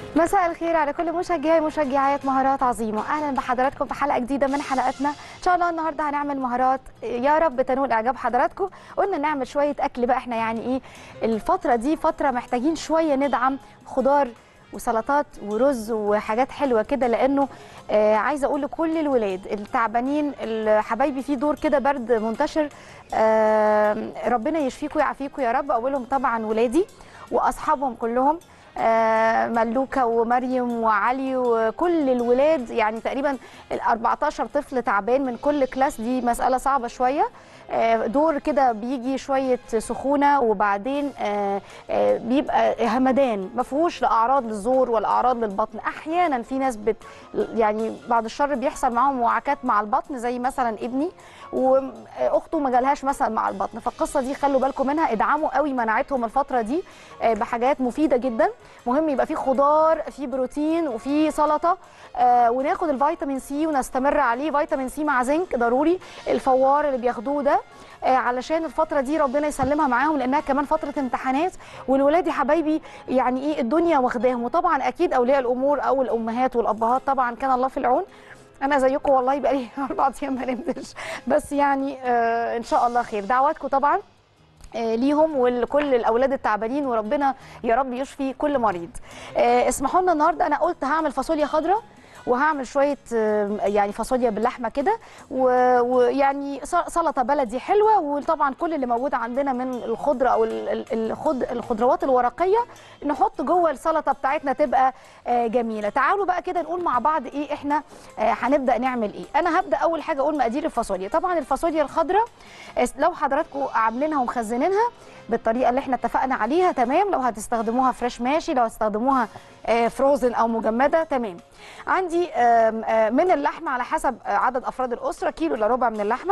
مساء الخير على كل مشجعي ومشجعات مهارات عظيمه اهلا بحضراتكم في حلقه جديده من حلقاتنا ان شاء الله النهارده هنعمل مهارات يا رب تنول اعجاب حضراتكم قلنا نعمل شويه اكل بقى احنا يعني ايه الفتره دي فتره محتاجين شويه ندعم خضار وسلطات ورز وحاجات حلوه كده لانه آه عايزه اقول لكل الولاد التعبانين اللي حبايبي في دور كده برد منتشر آه ربنا يشفيكم ويعافيكم يا رب اولهم طبعا ولادي واصحابهم كلهم آه، ملوكة ومريم وعلي وكل الولاد يعني تقريبا ال 14 طفل تعبان من كل كلاس دي مسألة صعبة شوية آه، دور كده بيجي شوية سخونة وبعدين آه، بيبقى همدان ما فيهوش لا أعراض للزور ولا أعراض للبطن أحيانا في ناس بت يعني بعد الشر بيحصل معاهم وعكات مع البطن زي مثلا ابني واخته ما جالهاش مثلا مع البطن فالقصه دي خلوا بالكم منها ادعموا قوي مناعتهم الفتره دي بحاجات مفيده جدا مهم يبقى في خضار في بروتين وفي سلطه آه وناخد الفيتامين سي ونستمر عليه فيتامين سي مع زنك ضروري الفوار اللي بياخدوه ده آه علشان الفتره دي ربنا يسلمها معاهم لانها كمان فتره امتحانات والولاد يا حبايبي يعني ايه الدنيا واخداهم وطبعا اكيد اولياء الامور او الامهات والابهات طبعا كان الله في العون انا زيكم والله بقالي اربع ايام ما نمتش بس يعني آه ان شاء الله خير دعواتكم طبعا آه ليهم ولكل الاولاد التعبانين وربنا يا رب يشفي كل مريض آه اسمحوا لنا النهارده انا قلت هعمل فاصوليا خضراء وهعمل شويه يعني فاصوليا باللحمه كده ويعني سلطه بلدي حلوه وطبعا كل اللي موجود عندنا من الخضره او الخضروات الورقيه نحط جوه السلطه بتاعتنا تبقى جميله تعالوا بقى كده نقول مع بعض ايه احنا هنبدا نعمل ايه انا هبدا اول حاجه اقول مقادير الفاصوليا طبعا الفاصوليا الخضراء لو حضراتكم عاملينها ومخزنينها بالطريقه اللي احنا اتفقنا عليها تمام لو هتستخدموها فريش ماشي لو هتستخدموها فروزن او مجمده تمام عندي من اللحمه على حسب عدد افراد الاسره كيلو الا ربع من اللحمه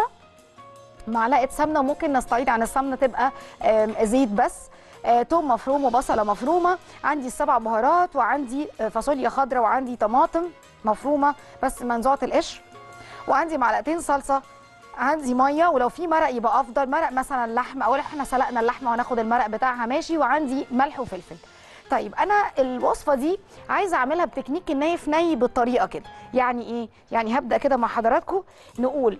معلقه سمنه وممكن نستعيد عن السمنه تبقى زيت بس توم مفروم وبصله مفرومه عندي السبع بهارات وعندي فاصوليا خضراء وعندي طماطم مفرومه بس منزوعه القشر وعندي معلقتين صلصه عندي ميه ولو في مرق يبقى افضل مرق مثلا لحمه او احنا سلقنا اللحمه وهناخد المرق بتاعها ماشي وعندي ملح وفلفل طيب انا الوصفه دي عايزه اعملها بتكنيك الني في ني بالطريقه كده يعني ايه يعني هبدا كده مع حضراتكم نقول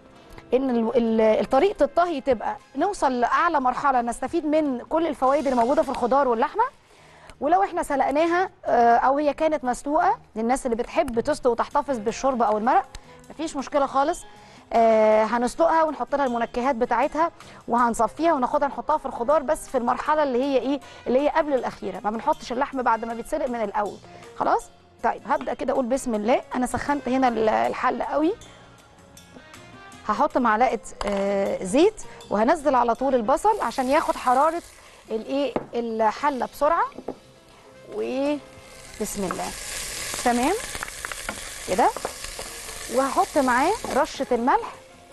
ان طريقه الطهي تبقى نوصل لاعلى مرحله نستفيد من كل الفوائد اللي موجوده في الخضار واللحمه ولو احنا سلقناها او هي كانت مسلوقه للناس اللي بتحب تسلق وتحتفظ بالشوربه او المرق مفيش مشكله خالص آه هنسلقها ونحط لها المنكهات بتاعتها وهنصفيها وناخدها نحطها في الخضار بس في المرحله اللي هي ايه اللي هي قبل الاخيره ما بنحطش اللحم بعد ما بيتسلق من الاول خلاص طيب هبدا كده اقول بسم الله انا سخنت هنا الحل قوي هحط معلقه آه زيت وهنزل على طول البصل عشان ياخد حراره الايه الحله بسرعه وايه بسم الله تمام كده وهحط معاه رشه الملح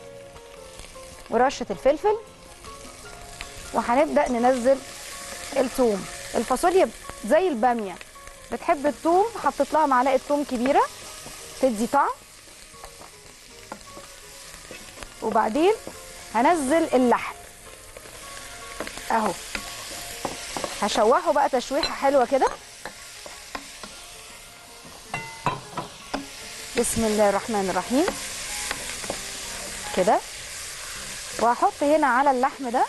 ورشه الفلفل وهنبدا ننزل الثوم الفاصوليا زي الباميه بتحب الثوم حطيت لها معلقه ثوم كبيره تدي طعم وبعدين هنزل اللحم اهو هشوحه بقى تشويحه حلوه كده بسم الله الرحمن الرحيم كده وهحط هنا على اللحم ده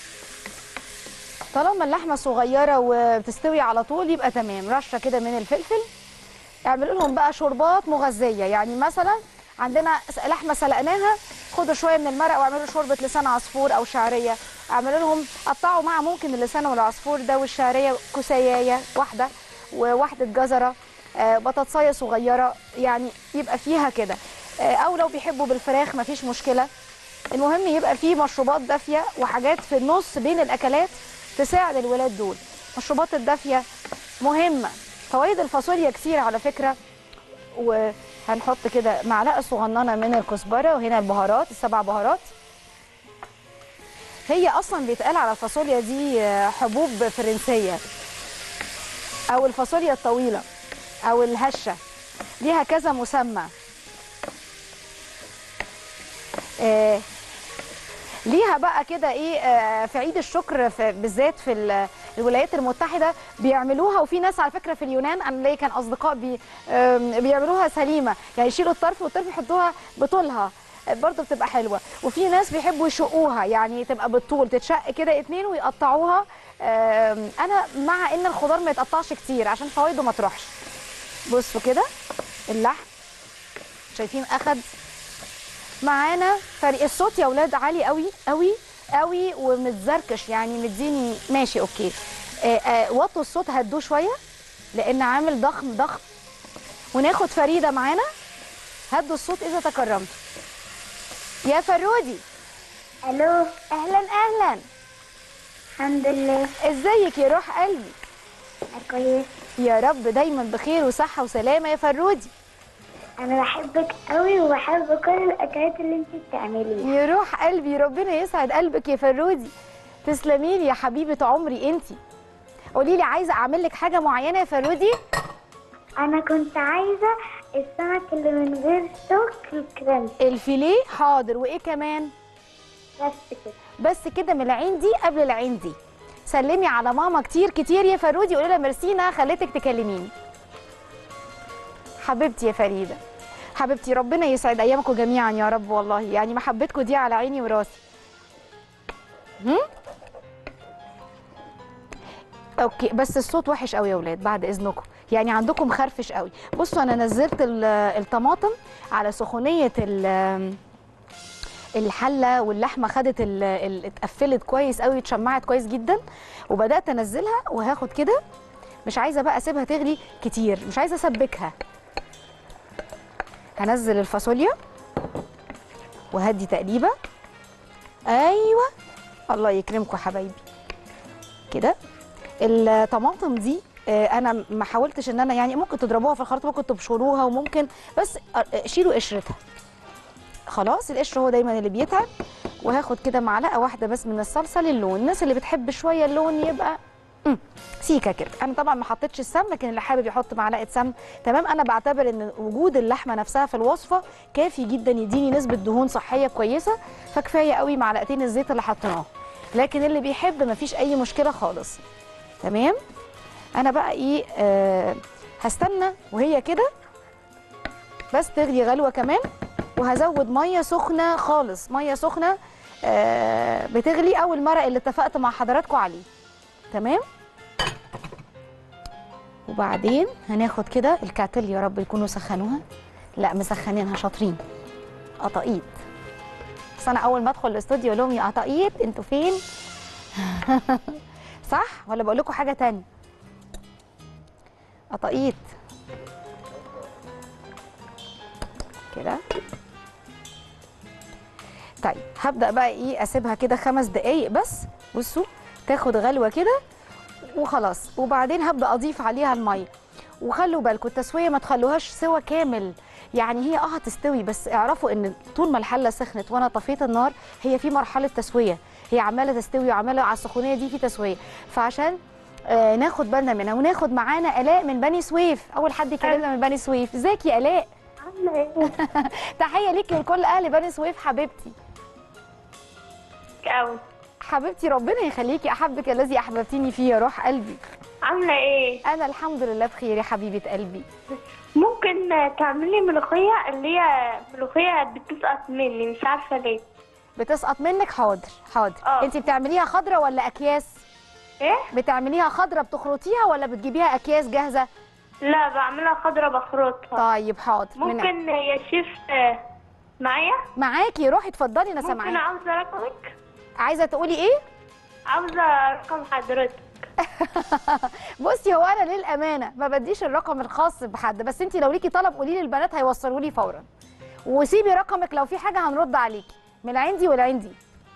طالما اللحمه صغيره وبتستوي على طول يبقى تمام رشه كده من الفلفل اعملوا لهم بقى شوربات مغذيه يعني مثلا عندنا لحمه سلقناها خدوا شويه من المرق واعملوا شوربه لسان عصفور او شعريه اعملوا لهم قطعوا مع ممكن اللسان والعصفور ده والشعريه كوسايه واحده وواحده جزره بطاطسايه صغيره يعني يبقى فيها كده او لو بيحبوا بالفراخ مفيش مشكله المهم يبقى فيه مشروبات دافيه وحاجات في النص بين الاكلات تساعد الولاد دول المشروبات الدافيه مهمه فوائد الفاصوليا كتير على فكره وهنحط كده معلقه صغننه من الكزبره وهنا البهارات السبع بهارات هي اصلا بيتقال على الفاصوليا دي حبوب فرنسيه او الفاصوليا الطويله او الهشه ليها كذا مسمى آه ليها بقى كده ايه آه في عيد الشكر في بالذات في الولايات المتحده بيعملوها وفي ناس على فكره في اليونان انا ليا كان اصدقاء بي آم، بيعملوها سليمه يعني يشيلوا الطرف والطرف يحطوها بطولها برضه بتبقى حلوه وفي ناس بيحبوا يشقوها يعني تبقى بالطول تتشق كده اتنين ويقطعوها آم، انا مع ان الخضار ما يتقطعش كتير عشان فوائده ما تروحش بصوا كده اللحم شايفين اخد معانا فريق الصوت يا اولاد عالي قوي قوي قوي ومتزركش يعني مديني ماشي اوكي آه آه وطوا الصوت هدوه شويه لان عامل ضخم ضخم وناخد فريده معانا هدوا الصوت اذا تكرمتوا يا فرودي الو اهلا اهلا الحمد لله ازيك يا روح قلبي انا كويس يا رب دايما بخير وصحه وسلامه يا فرودي انا بحبك قوي وبحب كل الاكلات اللي انت بتعمليها يا روح قلبي ربنا يسعد قلبك يا فرودي تسلمي لي يا حبيبه عمري انتي قولي لي عايزه اعمل لك حاجه معينه يا فرودي انا كنت عايزه السمك اللي من غير شوك الكرنش الفيليه حاضر وايه كمان بس كده بس كده من العين دي قبل العين دي سلمي على ماما كتير كتير يا فرودي قولي لها ميرسينا خليتك تكلميني حبيبتي يا فريده حبيبتي ربنا يسعد ايامكم جميعا يا رب والله يعني محبتكم دي على عيني وراسي هم؟ اوكي بس الصوت وحش قوي يا اولاد بعد اذنكم يعني عندكم خرفش قوي بصوا انا نزلت ال- الطماطم على سخونيه ال- الحله واللحمه خدت ال- ال- اتقفلت كويس قوي اتشمعت كويس جدا وبدات انزلها وهاخد كده مش عايزه بقى اسيبها تغلي كتير مش عايزه اسبكها هنزل الفاصوليا وهدي تقليبه ايوه الله يكرمكم يا حبايبي كده الطماطم دي آه، انا ما حاولتش ان انا يعني ممكن تضربوها في الخلاط ممكن تبشروها وممكن بس آه، شيلوا قشرتها خلاص القشر هو دايما اللي بيتعب وهاخد كده معلقه واحده بس من الصلصه للون الناس اللي بتحب شويه اللون يبقى مم، سيكه كده انا طبعا ما حطيتش السمن لكن اللي حابب يحط معلقه سمن تمام انا بعتبر ان وجود اللحمه نفسها في الوصفه كافي جدا يديني نسبه دهون صحيه كويسه فكفايه قوي معلقتين الزيت اللي حطيناهم لكن اللي بيحب مفيش اي مشكله خالص تمام انا بقى ايه آه هستنى وهي كده بس تغلي غلوه كمان وهزود ميه سخنه خالص ميه سخنه آه بتغلي او المرق اللي اتفقت مع حضراتكم عليه تمام وبعدين هناخد كده الكاتل يا رب يكونوا سخنوها لا مسخنينها شاطرين قطاقيط بس انا اول ما ادخل الاستوديو اقول لهم يا قطاقيط انتوا فين صح ولا بقول لكم حاجه تانية قطاقيط كده طيب هبدا بقى ايه اسيبها كده خمس دقايق بس بصوا تاخد غلوه كده وخلاص وبعدين هبدا اضيف عليها الميه وخلوا بالكم التسويه ما تخلوهاش سوا كامل يعني هي اه هتستوي بس اعرفوا ان طول ما الحله سخنت وانا طفيت النار هي في مرحله تسويه هي عماله تستوي وعماله على السخونيه دي في تسويه فعشان آه ناخد بالنا منها وناخد معانا الاء من بني سويف اول حد يكلمنا من بني سويف ازيك يا الاء عامله ايه تحيه ليكي ولكل اهل بني سويف حبيبتي قوي حبيبتي ربنا يخليكي احبك الذي احببتيني فيه يا روح قلبي عامله ايه انا الحمد لله بخير يا حبيبه قلبي ممكن تعملي ملوخيه اللي هي ملوخيه بتسقط مني مش عارفه ليه بتسقط منك حاضر حاضر آه. انت بتعمليها خضره ولا اكياس ايه بتعمليها خضره بتخرطيها ولا بتجيبيها اكياس جاهزه لا بعملها خضره بخرطها طيب حاضر من- ممكن يا شيف آه، معايا معاكي روحي اتفضلي انا ممكن سامعاكي عاوزه رقمك عايزه تقولي ايه عاوزه رقم حضرتك بصي هو انا للامانه ما بديش الرقم الخاص بحد بس انت لو ليكي طلب قولي لي البنات هيوصلوا لي فورا وسيبي رقمك لو في حاجه هنرد عليكي من عندي والعندي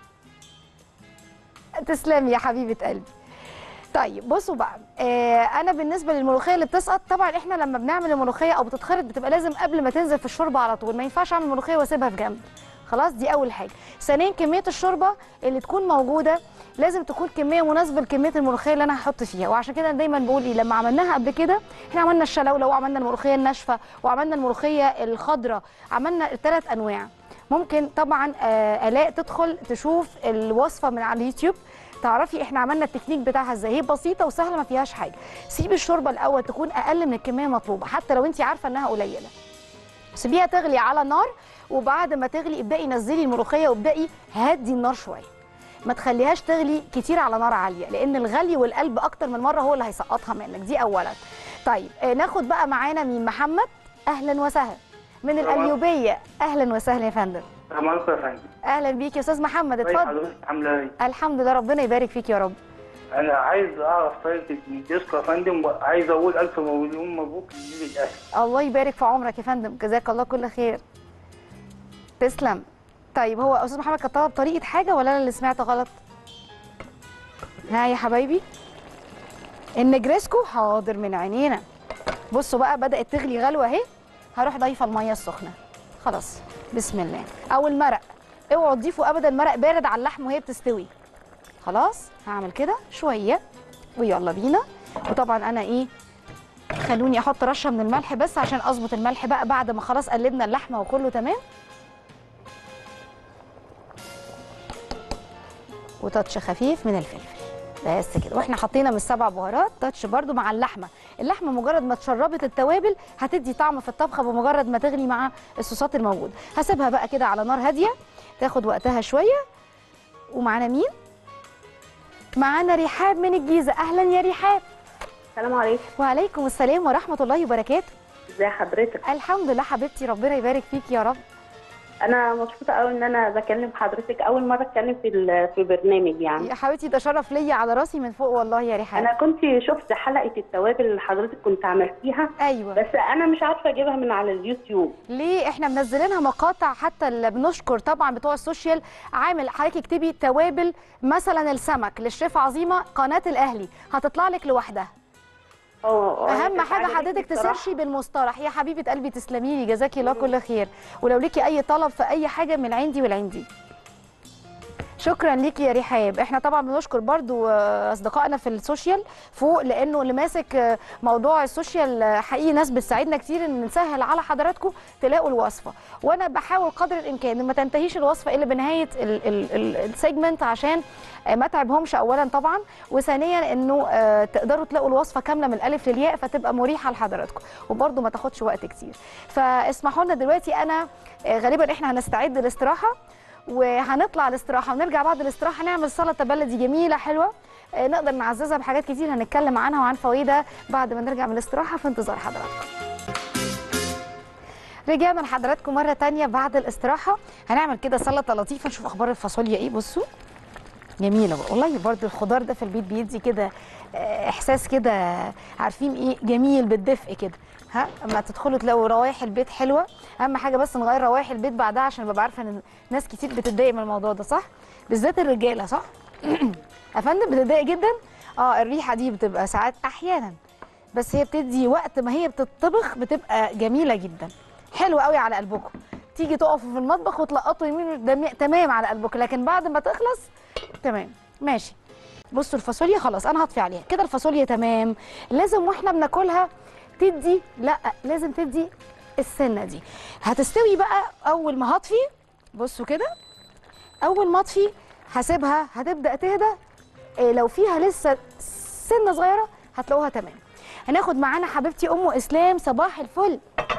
تسلمي يا حبيبه قلبي طيب بصوا بقى آه انا بالنسبه للملوخيه اللي بتسقط طبعا احنا لما بنعمل الملوخيه او بتتخرط بتبقى لازم قبل ما تنزل في الشوربه على طول ما ينفعش اعمل ملوخيه واسيبها في جنب خلاص دي اول حاجه ثانيا كميه الشوربه اللي تكون موجوده لازم تكون كميه مناسبه لكميه الملوخيه اللي انا هحط فيها وعشان كده انا دايما بقول ايه لما عملناها قبل كده احنا عملنا الشلاوله وعملنا الملوخيه الناشفه وعملنا الملوخيه الخضراء عملنا الثلاث انواع ممكن طبعا آه، الاء تدخل تشوف الوصفه من على اليوتيوب تعرفي احنا عملنا التكنيك بتاعها ازاي هي بسيطه وسهله ما فيهاش حاجه سيبي الشوربه الاول تكون اقل من الكميه المطلوبه حتى لو انت عارفه انها قليله سيبيها تغلي على نار وبعد ما تغلي ابدأي نزلي الملوخيه وابدأي هدي النار شويه ما تخليهاش تغلي كتير على نار عاليه لان الغلي والقلب اكتر من مره هو اللي هيسقطها منك دي اولا طيب آه، ناخد بقى معانا مين محمد اهلا وسهلا من طبعا. القليوبيه اهلا وسهلا يا فندم السلام عليكم يا فندم اهلا بيك يا استاذ محمد ازي اتفضل حضرتك عامله ايه؟ الحمد لله ربنا يبارك فيك يا رب انا عايز اعرف طريقه الديسكو يا فندم وعايز اقول الف مليون مبروك لجيل الاهلي الله يبارك في عمرك يا فندم جزاك الله كل خير تسلم طيب هو استاذ محمد كان طلب طريقه حاجه ولا انا اللي سمعت غلط ها يا حبايبي النجريسكو حاضر من عينينا بصوا بقى بدات تغلي غلوه اهي هروح ضايفه الميه السخنه خلاص بسم الله او المرق اوعوا تضيفوا ابدا مرق بارد على اللحم وهي بتستوي خلاص هعمل كده شويه ويلا بينا وطبعا انا ايه خلوني احط رشه من الملح بس عشان اظبط الملح بقى بعد ما خلاص قلبنا اللحمه وكله تمام وتاتش خفيف من الفلفل بس كده واحنا حطينا من السبع بهارات تاتش برده مع اللحمه اللحمه مجرد ما اتشربت التوابل هتدي طعم في الطبخه بمجرد ما تغلي مع الصوصات الموجوده هسيبها بقى كده على نار هاديه تاخد وقتها شويه ومعانا مين معانا رحاب من الجيزه اهلا يا رحاب السلام عليكم وعليكم السلام ورحمه الله وبركاته ازي حضرتك الحمد لله حبيبتي ربنا يبارك فيك يا رب انا مبسوطه قوي ان انا بكلم حضرتك اول مره اتكلم في ال- في برنامج يعني يا حبيبتي ده شرف ليا على راسي من فوق والله يا رحاب انا كنت شفت حلقه التوابل اللي حضرتك كنت عملتيها ايوه بس انا مش عارفه اجيبها من على اليوتيوب ليه احنا منزلينها مقاطع حتى اللي بنشكر طبعا بتوع السوشيال عامل حضرتك اكتبي توابل مثلا السمك للشيف عظيمه قناه الاهلي هتطلع لك لوحدها اه اهم حاجه حضرتك تسيرشي بالمصطلح يا حبيبه قلبي تسلمي لي جزاكي الله كل خير ولو ليكي اي طلب في اي حاجه من عندي والعندي شكرا ليكي يا رحاب احنا طبعا بنشكر برضو آه، اصدقائنا في السوشيال فوق لانه اللي ماسك آه، موضوع السوشيال آه، حقيقي ناس بتساعدنا كتير ان نسهل على حضراتكم تلاقوا الوصفه وانا بحاول قدر الامكان ان ما تنتهيش الوصفه الا بنهايه ال- ال- ال- السيجمنت عشان آه، ما تعبهمش اولا طبعا وثانيا انه آه، تقدروا تلاقوا الوصفه كامله من الالف للياء فتبقى مريحه لحضراتكم وبرده ما تاخدش وقت كتير فاسمحوا لنا دلوقتي انا آه، غالبا احنا هنستعد للاستراحه وهنطلع الاستراحه ونرجع بعد الاستراحه نعمل سلطه بلدي جميله حلوه آه، نقدر نعززها بحاجات كتير هنتكلم عنها وعن فوائدها بعد ما نرجع من الاستراحه في انتظار حضراتكم رجعنا لحضراتكم مره تانية بعد الاستراحه هنعمل كده سلطه لطيفه نشوف اخبار الفاصوليا ايه بصوا جميله بقى. والله برضو الخضار ده في البيت بيدي كده آه، احساس كده عارفين ايه جميل بالدفء كده ها اما تدخلوا تلاقوا روايح البيت حلوه اهم حاجه بس نغير روايح البيت بعدها عشان ببقى عارفه ان ناس كتير بتتضايق من الموضوع ده صح بالذات الرجاله صح يا فندم بتتضايق جدا اه الريحه دي بتبقى ساعات احيانا بس هي بتدي وقت ما هي بتطبخ بتبقى جميله جدا حلوه قوي على قلبكم تيجي تقفوا في المطبخ وتلقطوا يمين وشمال، تمام على قلبكم لكن بعد ما تخلص تمام ماشي بصوا الفاصوليا خلاص انا هطفي عليها كده الفاصوليا تمام لازم واحنا بناكلها تدي لا لازم تدي السنه دي هتستوي بقى اول ما هطفي بصوا كده اول ما اطفي هسيبها هتبدا تهدى إيه لو فيها لسه سنه صغيره هتلاقوها تمام هناخد معانا حبيبتي ام اسلام صباح الفل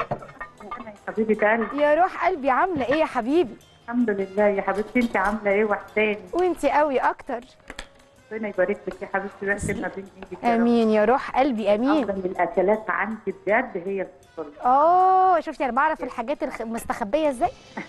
حبيبي قلبي يا روح قلبي عامله ايه يا حبيبي الحمد لله يا حبيبتي انت عامله ايه وحشاني وانتي قوي اكتر ربنا يبارك لك يا حبيبتي وقت ما بين ايدك يا رب. امين يا روح قلبي امين افضل الاكلات عندي بجد هي الفطار اه شفتي انا بعرف الحاجات الخ- المستخبيه ازاي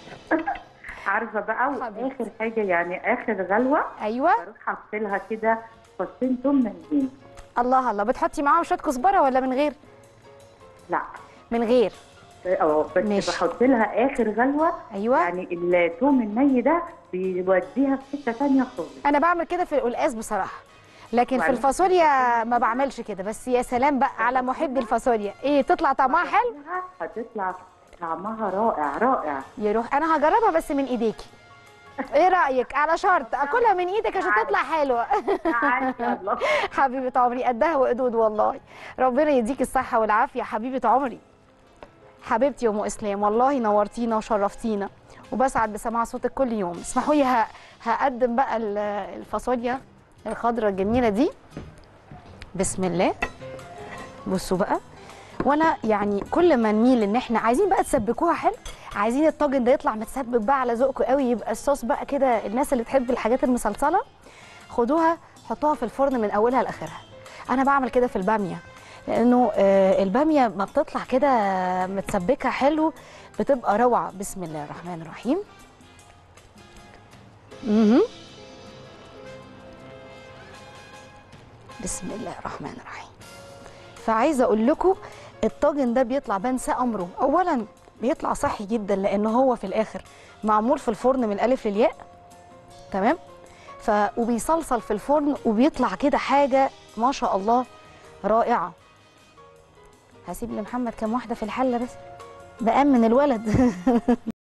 عارفه بقى حبيبتي. واخر حاجه يعني اخر غلوه ايوه بروح احط لها كده فصين توم منزين الله الله بتحطي معاهم شويه كزبره ولا من غير لا من غير اه بس ماشي. بحط لها اخر غلوه ايوه يعني التوم الني ده بيوديها في حته ثانيه خالص انا بعمل كده في القلقاس بصراحه لكن في وبعدين الفاصوليا ما بعملش كده بس يا سلام بقى على محبي الفاصوليا ايه تطلع طعمها حلو هتطلع طعمها رائع رائع يروح انا هجربها بس من ايديكي ايه رايك على شرط اكلها من ايدك عشان تطلع حلوه تعالي يلا حبيبه عمري قدها وقدود والله ربنا يديك الصحه والعافيه حبيبه عمري حبيبتي يا ام اسلام والله نورتينا وشرفتينا وبسعد بسماع صوتك كل يوم اسمحوا لي ه- هقدم بقى ال- الفاصوليا الخضره الجميله دي بسم الله بصوا بقى وانا يعني كل ما نميل ان احنا عايزين بقى تسبكوها حلو عايزين الطاجن ده يطلع متسبك بقى على ذوقكم قوي يبقى الصوص بقى كده الناس اللي تحب الحاجات المسلسله خدوها حطوها في الفرن من اولها لاخرها انا بعمل كده في الباميه لانه آه، الباميه ما بتطلع كده متسبكه حلو بتبقى روعه بسم الله الرحمن الرحيم مهم. بسم الله الرحمن الرحيم فعايزه اقول لكم الطاجن ده بيطلع بنسى امره اولا بيطلع صحي جدا لان هو في الاخر معمول في الفرن من الالف للياء تمام ف وبيصلصل في الفرن وبيطلع كده حاجه ما شاء الله رائعه هسيب لمحمد كام واحده في الحله بس بامن الولد